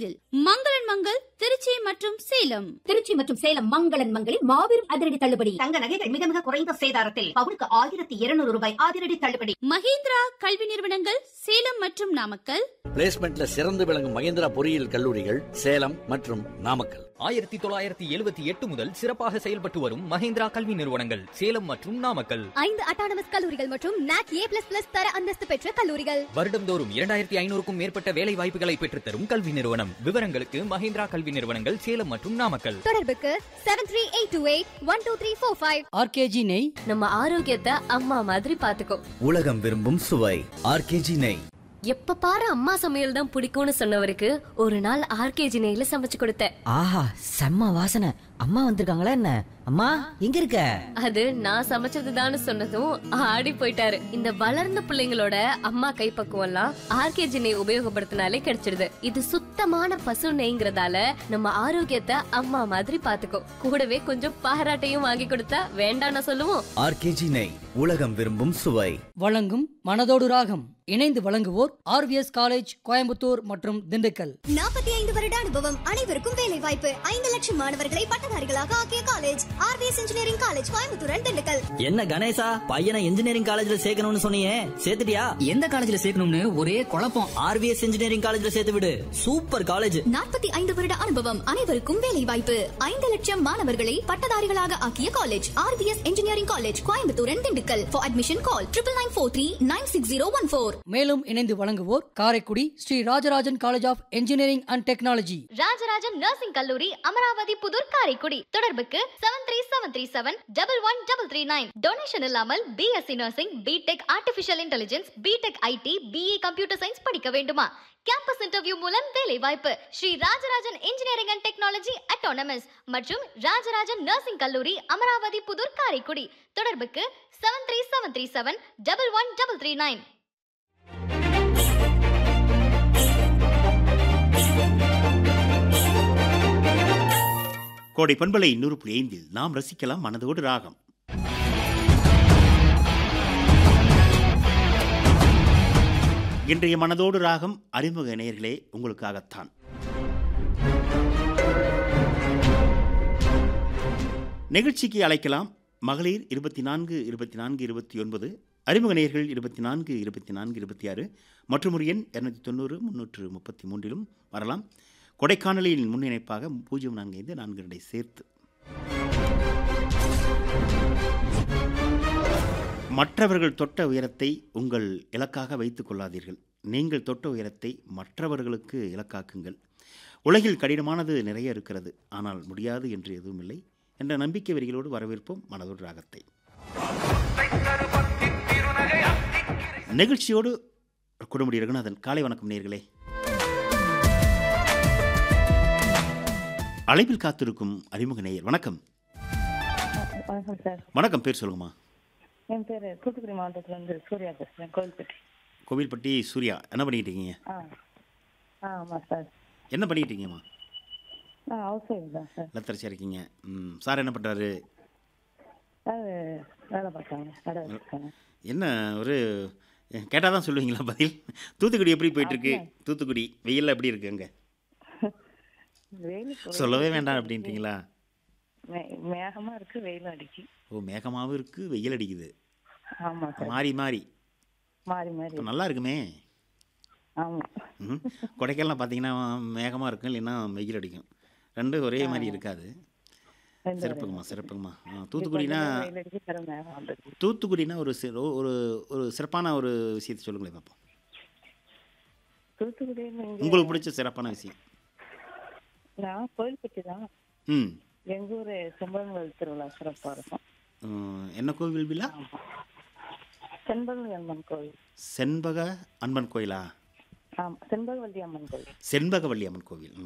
ஐந்தில் மங்களன் மங்கள் திருச்சி மற்றும் சேலம் திருச்சி மற்றும் சேலம் மங்களன் மங்களில் மாபெரும் அதிரடி தள்ளுபடி தங்க நகைகள் மிக மிக குறைந்த சேதாரத்தில் பவுனுக்கு ஆயிரத்தி இருநூறு ரூபாய் அதிரடி தள்ளுபடி மகேந்திரா கல்வி நிறுவனங்கள் சேலம் மற்றும் நாமக்கல் பிளேஸ்மெண்ட்ல சிறந்து விளங்கும் மகேந்திரா பொறியியல் கல்லூரிகள் சேலம் மற்றும் நாமக்கல் ஆயிரத்தி தொள்ளாயிரத்தி எழுபத்தி எட்டு முதல் சிறப்பாக செயல்பட்டு வரும் மஹேந்திரா கல்வி நிறுவனங்கள் சேலம் மற்றும் நாமக்கல் ஐந்து அட்டானமஸ் கல்லூரிகள் மற்றும் நாக் ஏ பிளஸ் பிளஸ் தர அந்தஸ்து பெற்ற கல்லூரிகள் வருடந்தோறும் இரண்டாயிரத்தி ஐநூறுக்கும் மேற்பட்ட வேலை வாய்ப்புகளை பெற்றுத்தரும் கல்வி நிறுவனம் விவரங்களுக்கு மஹேந்திரா கல்வி நிறுவனங்கள் சேலம் மற்றும் நாமக்கல் தொடர்புக்கு seven three eight two eight one two three four five RKG நெய் நம்ம ஆரோக்கியத்தை அம்மா மாதிரி பாத்துக்கோ உலகம் விரும்பும் சுவை ஆர்கேஜி நெய் எப்ப பாரு அம்மா சமையல் தான் பிடிக்கும்னு சொன்னவருக்கு ஒரு நாள் ஆர்கேஜி நெய்ல சமைச்சு கொடுத்தேன் ஆஹா செம்ம வாசனை அம்மா வந்திருக்காங்களா என்ன அம்மா எங்க இருக்க அது நான் சமைச்சதுதான்னு சொன்னதும் ஆடி போயிட்டாரு இந்த வளர்ந்த பிள்ளைங்களோட அம்மா கைப்பக்குவம் எல்லாம் ஆர்கேஜி நெய் உபயோகப்படுத்தினாலே கிடைச்சிடுது இது சுத்தமான பசு நெய்ங்கிறதால நம்ம ஆரோக்கியத்தை அம்மா மாதிரி பாத்துக்கோ கூடவே கொஞ்சம் பாராட்டையும் வாங்கி கொடுத்தா வேண்டாம்னு சொல்லுவோம் ஆர்கேஜி நெய் உலகம் விரும்பும் சுவை வழங்கும் மனதோடு ராகம் இணைந்து வழங்குவோர் ஆர்விஎஸ் காலேஜ் கோயம்புத்தூர் மற்றும் திண்டுக்கல் நாற்பத்தி ஐந்து வருட அனுபவம் அனைவருக்கும் வேலை வாய்ப்பு ஐந்து லட்சம் மாணவர்களை பட்டதாரிகளாக ஆக்கிய college RVS engineering college Coimbatore and Dindigul என்ன கணேசா பையனை இன்ஜினியரிங் காலேஜ்ல சேர்க்கணும்னு சொன்னியே சேர்த்துட்டியா எந்த காலேஜ்ல சேர்க்கணும்னு ஒரே குழப்பம் ஆர்விஎஸ் இன்ஜினியரிங் காலேஜ்ல சேர்த்து விடு சூப்பர் காலேஜ் நாற்பத்தி ஐந்து வருட அனுபவம் அனைவருக்கும் வேலை வாய்ப்பு ஐந்து லட்சம் மாணவர்களை பட்டதாரிகளாக ஆக்கிய college RVS engineering college Coimbatore and Dindigul for admission call triple nine four three nine six zero one four மேலும் இணைந்து வழங்குவோர் Karaikudi Sri Rajarajan college of engineering and technology Rajarajan nursing கல்லூரி அமராவதி புதூர் காரைக்குடி தொடர்புக்கு seven three seven three seven double one double three nine donation இல்லாமல் BSc nursing BTech artificial intelligence BTech IT BE computer science படிக்க வேண்டுமா campus interview மூலம் வேலை வாய்ப்பு Sri Rajarajan engineering and technology autonomous மற்றும் Rajarajan nursing கல்லூரி அமராவதி புதூர் காரைக்குடி தொடர்புக்கு seven three seven three seven double one double three nine Kodai பண்பலை நூறு புள்ளி ஐந்தில் நாம் ரசிக்கலாம் மனதோடு ராகம் இன்றைய மனதோடு ராகம் அறிமுக நேயர்களே உங்களுக்காகத்தான் நிகழ்ச்சிக்கு அழைக்கலாம் மகளிர் இருபத்தி நான்கு இருபத்தி நான்கு இருபத்தி ஒன்பது அறிமுக நேயர்கள் இருபத்தி நான்கு இருபத்தி நான்கு இருபத்தி ஆறு மற்றும் ஒரு எண் இரநூத்தி தொண்ணூறு முன்னூற்று முப்பத்தி மூன்றிலும் வரலாம் கொடைக்கானலின் முன்னிணைப்பாக பூஜ்ஜியம் நான்கு ஐந்து நான்கு ரெண்டை சேர்த்து மற்றவர்கள் தொட்ட உயரத்தை உங்கள் இலக்காக வைத்துக் கொள்ளாதீர்கள் நீங்கள் தொட்ட உயரத்தை மற்றவர்களுக்கு இலக்காக்குங்கள் உலகில் கடினமானது நிறைய இருக்கிறது ஆனால் முடியாது என்று எதுவும் இல்லை என்ற நம்பிக்கை வரிகளோடு வரவேற்போம் மனதோடு ராகத்தை நிகழ்ச்சியோடு குடும்படி ரகுநாதன் காலை வணக்கம் நேர்களே அழைப்பில் காத்திருக்கும் அறிமுக நேயர் வணக்கம் வணக்கம் சார் வணக்கம் பேர் சொல்லுங்கம்மா என் பேர் தூத்துக்குடி மாவட்டத்துல இருந்து சூர்யா பேசுறேன் கோவில்பட்டி கோவில்பட்டி சூர்யா என்ன பண்ணிட்டு இருக்கீங்க ஆ ஆ ஆமாம் சார் என்ன பண்ணிட்டு இருக்கீங்கம்மா ஆ ஹவுஸ் ஒய்ஃப் தான் சார் லத்தரிசியா இருக்கீங்க ம் சார் என்ன பண்ணுறாரு சார் வேலை பார்க்குறாங்க கடை வச்சுருக்காங்க என்ன ஒரு கேட்டால் தான் சொல்லுவீங்களா பதில் தூத்துக்குடி எப்படி போயிட்டுருக்கு தூத்துக்குடி வெயிலில் எப்படி இருக்கு அங்கே வெயில் சொல்லவே வேண்டாம் அப்படின்ட்டீங்களா மேகமாக இருக்கு வெயிலும் அடிக்கு ஓ மேகமாகவும் இருக்குது வெயில் அடிக்குது ஆமாம் சார் மாறி மாறி மாறி மாறி அப்ப நல்லா இருக்குமே ஆமாம் ம் கொடைக்கானலாம் பார்த்தீங்கன்னா மேகமாக இருக்கும் இல்லைன்னா வெயில் அடிக்கும் ரெண்டும் ஒரே மாதிரி இருக்காது ரெண்டு சிறப்புங்கம்மா சிறப்புங்கம்மா ஆ, தூத்துக்குடினா வெயில் அடிக்கு தர மேகம் வந்துருக்கு தூத்துக்குடினா ஒரு சி- ஒரு ஒரு சிறப்பான ஒரு விஷயத்தை சொல்லுங்களேன் பார்ப்போம் தூத்துக்குடியில் இங்கே உங்களுக்கு பிடிச்ச சிறப்பான விஷயம் நான் கோயில்பட்டி தான் ம் எங்கள் ஊர் செம்பகங்கள் திருவிழா சிறப்பாக இருக்கும் ம், என்ன கோவில் விழா செண்பகவல்லி அம்மன் கோயில் செண்பக அன்பன் கோயிலா ஆமாம் செண்பகவல்லி அம்மன் கோயில் செண்பகவல்லி அம்மன் கோவில்